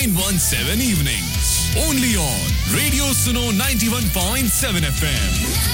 917 evenings. Only on Radio Suno 91.7 FM.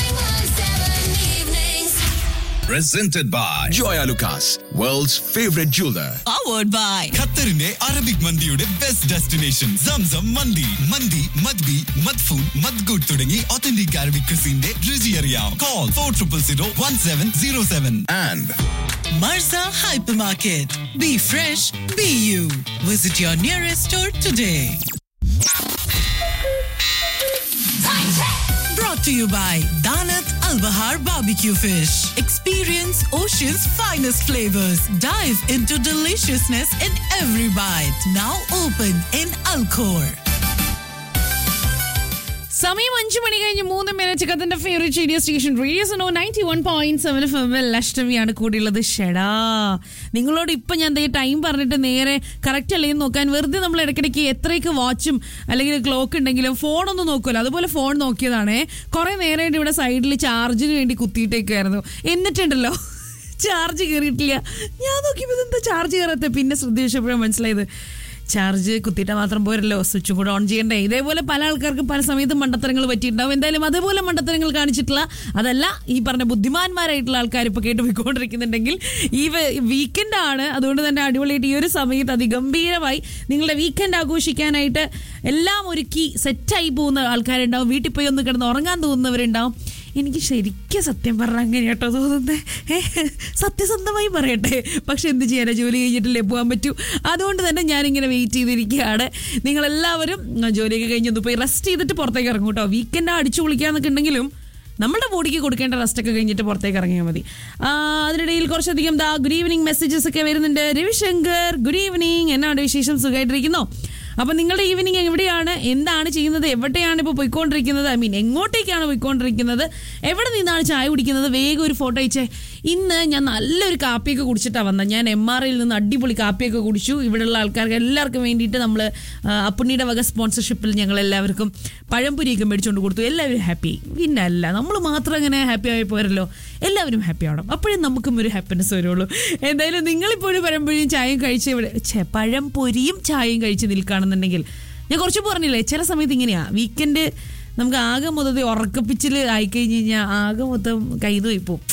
Presented by Joya Lucas, world's favorite jeweler. powered by ഖത്തറിന്റെ Arabic മന്തിയുടെ best destination Zamzam മന്തി മന്തി മദ്ബി മദ്ഫൂൻ മദ്ഗുഡ് തുടങ്ങി ഒത്തന്റിക് അറബിക് ക്രിസിന്റെ രുചി അറിയാം call four triple zero one seven zero seven And Marza Hypermarket. Be fresh, be you. Visit your nearest store today. Brought to you by Danat Al Bahar Barbecue Fish. Experience Ocean's finest flavors. Dive into deliciousness in every bite. Now open in Alcor. സമയം അഞ്ചു മണി കഴിഞ്ഞ് മൂന്ന് minute കത്തിന്റെ favourite radio station റേഡിയോസിനോ ninety one point seven F എമ്മിൽ അഷ്ടമിയാണ് കൂടിയുള്ളത് ഷെടാ നിങ്ങളോട് ഇപ്പൊ ഞാൻ ദേ ടൈം പറഞ്ഞിട്ട് നേരെ കറക്റ്റ് അല്ലെങ്കിൽ നോക്കാൻ വെറുതെ നമ്മൾ ഇടയ്ക്കിടയ്ക്ക് എത്രയൊക്കെ വാച്ചും അല്ലെങ്കിൽ ക്ലോക്ക് ഉണ്ടെങ്കിലും ഫോണൊന്നും നോക്കുമല്ലോ അതുപോലെ ഫോൺ നോക്കിയതാണേ കുറെ നേരമായിട്ട് ഇവിടെ സൈഡിൽ ചാർജിന് വേണ്ടി കുത്തിയിട്ടേക്കായിരുന്നു എന്നിട്ടുണ്ടല്ലോ ചാർജ് കയറിയിട്ടില്ല ഞാൻ നോക്കിയപ്പോൾ എന്താ ചാർജ് കയറാത്ത പിന്നെ ശ്രദ്ധിച്ചപ്പോഴാണ് മനസ്സിലായത് ചാർജ് കുത്തിയിട്ടാൽ മാത്രം പോരല്ലോ സ്വിച്ചും കൂടെ ഓൺ ചെയ്യണ്ടേ ഇതേപോലെ പല ആൾക്കാർക്കും പല സമയത്തും മണ്ടത്തരങ്ങൾ പറ്റിയിട്ടുണ്ടാവും എന്തായാലും അതേപോലെ മണ്ടത്തരങ്ങൾ കാണിച്ചിട്ടുള്ള അതല്ല ഈ പറഞ്ഞ ബുദ്ധിമാന്മാരായിട്ടുള്ള ആൾക്കാർ ഇപ്പോൾ കേട്ട് പോയിക്കൊണ്ടിരിക്കുന്നുണ്ടെങ്കിൽ ഈ വീക്കെൻഡ് ആണ് അതുകൊണ്ട് തന്നെ അടിപൊളിയായിട്ട് ഈ ഒരു സമയത്ത് അതിഗംഭീരമായി നിങ്ങളുടെ വീക്കെൻഡ് ആഘോഷിക്കാനായിട്ട് എല്ലാം ഒരുക്കി സെറ്റായി പോകുന്ന ആൾക്കാരുണ്ടാവും വീട്ടിൽ പോയി ഒന്ന് കിടന്ന് ഉറങ്ങാൻ തോന്നുന്നവരുണ്ടാവും എനിക്ക് ശരിക്കും സത്യം പറഞ്ഞാൽ അങ്ങനെ കേട്ടോ തോന്നുന്നത് ഏഹ് സത്യസന്ധമായി പറയട്ടെ പക്ഷെ എന്ത് ചെയ്യാനാ ജോലി കഴിഞ്ഞിട്ടല്ലേ പോകാൻ പറ്റൂ അതുകൊണ്ട് തന്നെ ഞാനിങ്ങനെ വെയിറ്റ് ചെയ്തിരിക്കുകയാണ് നിങ്ങളെല്ലാവരും ആ, ജോലിയൊക്കെ കഴിഞ്ഞൊന്ന് പോയി റെസ്റ്റ് ചെയ്തിട്ട് പുറത്തേക്ക് ഇറങ്ങും കേട്ടോ വീക്കെൻഡ് അടിച്ചു പൊളിക്കാന്നൊക്കെ ഉണ്ടെങ്കിലും നമ്മുടെ ബോഡിക്ക് കൊടുക്കേണ്ട റെസ്റ്റ് ഒക്കെ കഴിഞ്ഞിട്ട് പുറത്തേക്ക് ഇറങ്ങിയാൽ മതി ആ, അതിനിടയിൽ കുറച്ചധികം ദാ ഗുഡ് ഈവനിങ് മെസ്സേജസ് ഒക്കെ വരുന്നുണ്ട് രവിശങ്കർ ഗുഡ് ഈവനിങ് എന്നാണ് വിശേഷം സുഖമായിട്ടിരിക്കുന്നോ അപ്പൊ നിങ്ങളുടെ ഈവനിങ് എവിടെയാണ് എന്താണ് ചെയ്യുന്നത് എവിടെയാണ് ഇപ്പോൾ പോയിക്കൊണ്ടിരിക്കുന്നത് ഐ മീൻ എങ്ങോട്ടേക്കാണ് പോയിക്കൊണ്ടിരിക്കുന്നത് എവിടെ നിന്നാണ് ചായ കുടിക്കുന്നത് വേഗം ഒരു ഫോട്ടോ അയച്ചേ ഇന്ന് ഞാൻ നല്ലൊരു കാപ്പിയൊക്കെ കുടിച്ചിട്ടാണ് വന്നത് ഞാൻ എം ആർ ഐയിൽ നിന്ന് അടിപൊളി കാപ്പിയൊക്കെ കുടിച്ചു ഇവിടെയുള്ള ആൾക്കാർക്ക് എല്ലാവർക്കും വേണ്ടിയിട്ട് നമ്മൾ അപ്പുണ്ണിയുടെ വക സ്പോൺസർഷിപ്പിൽ ഞങ്ങൾ എല്ലാവർക്കും പഴംപൊരിയൊക്കെ മേടിച്ചുകൊണ്ട് കൊടുത്തു എല്ലാവരും ഹാപ്പി പിന്നെ അല്ല നമ്മൾ മാത്രം അങ്ങനെ ഹാപ്പി ആയി പോരല്ലോ എല്ലാവരും ഹാപ്പി ആവണം അപ്പോഴേ നമുക്കും ഒരു ഹാപ്പിനെസ് വരുള്ളൂ എന്തായാലും നിങ്ങളിപ്പോഴും പഴംപൊരിയും ചായയും കഴിച്ച് ഇവിടെ ഛെ, പഴംപൊരിയും ചായയും കഴിച്ച് നിൽക്കുകയാണെന്നുണ്ടെങ്കിൽ ഞാൻ കുറച്ച് പറഞ്ഞില്ലേ ചില സമയത്ത് ഇങ്ങനെയാ വീക്കെൻഡ് നമുക്ക് ആകെ മൊത്തത്തിൽ ഉറക്കപ്പിച്ചിൽ ആയിക്കഴിഞ്ഞ് കഴിഞ്ഞാൽ ആകെ മൊത്തം കൈതുപോയി പോവും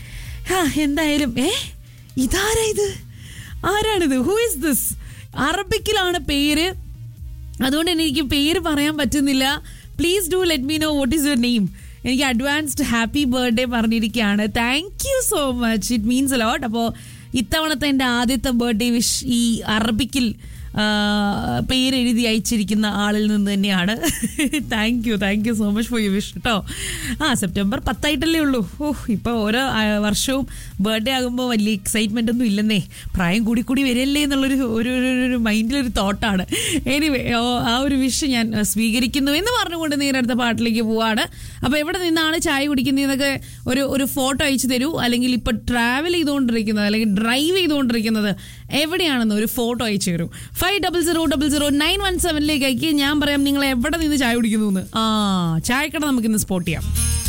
ഹാ എന്തായാലും ഏ ഇതാരാ ഇത് ആരാണിത് ഹൂ ഇസ് ദിസ് അറബിക്കിലാണ് പേര് അതുകൊണ്ട് തന്നെ എനിക്ക് പേര് പറയാൻ പറ്റുന്നില്ല please do let me know what is your name എനിക്ക് അഡ്വാൻസ്ഡ് ഹാപ്പി ബർത്ത്ഡേ പറഞ്ഞിരിക്കുകയാണ് thank you so much it means lot അപ്പോൾ ഇത്തവണത്തെ എൻ്റെ ആദ്യത്തെ ബർത്ത്ഡേ വിഷ് ഈ അറബിക്കിൽ ആ, പേരെഴുതി അയച്ചിരിക്കുന്ന ആളിൽ നിന്ന് തന്നെയാണ് thank you thank you so much for you wish കേട്ടോ ആ സെപ്റ്റംബർ പത്തായിട്ടല്ലേ ഉള്ളൂ ഓ ഇപ്പോൾ ഓരോ ആ, വർഷവും ബർത്ത്ഡേ ആകുമ്പോൾ വലിയ എക്സൈറ്റ്മെൻ്റ് ഒന്നും ഇല്ലെന്നേ പ്രായം കൂടി കൂടി വരില്ലേ എന്നുള്ളൊരു ഒരു ഒരു- ഒരു മൈൻഡിലൊരു തോട്ടാണ് എനിവേ ആ ഒരു വിഷ് ഞാൻ ആ, സ്വീകരിക്കുന്നു എന്ന് പറഞ്ഞുകൊണ്ട് നേരെ അടുത്ത പാട്ടിലേക്ക് പോവാണ് അപ്പോൾ എവിടെ നിന്നാണ് ചായ കുടിക്കുന്നതെന്നൊക്കെ ഒരു ഒരു ഫോട്ടോ അയച്ചു തരൂ അല്ലെങ്കിൽ ഇപ്പോൾ ട്രാവൽ ചെയ്തുകൊണ്ടിരിക്കുന്നത് അല്ലെങ്കിൽ ഡ്രൈവ് ചെയ്തുകൊണ്ടിരിക്കുന്നത് എവിടെയാണെന്ന് ഒരു ഫോട്ടോ അയച്ചു തരൂ five double zero double zero nine one സെവനിലേക്ക് അയക്കി ഞാൻ പറയാം നിങ്ങൾ എവിടെ നിന്ന് ചായ കുടിക്കുന്നു എന്ന് ആ ചായക്കട നമുക്ക് ഇന്ന് സ്പോട്ട് ചെയ്യാം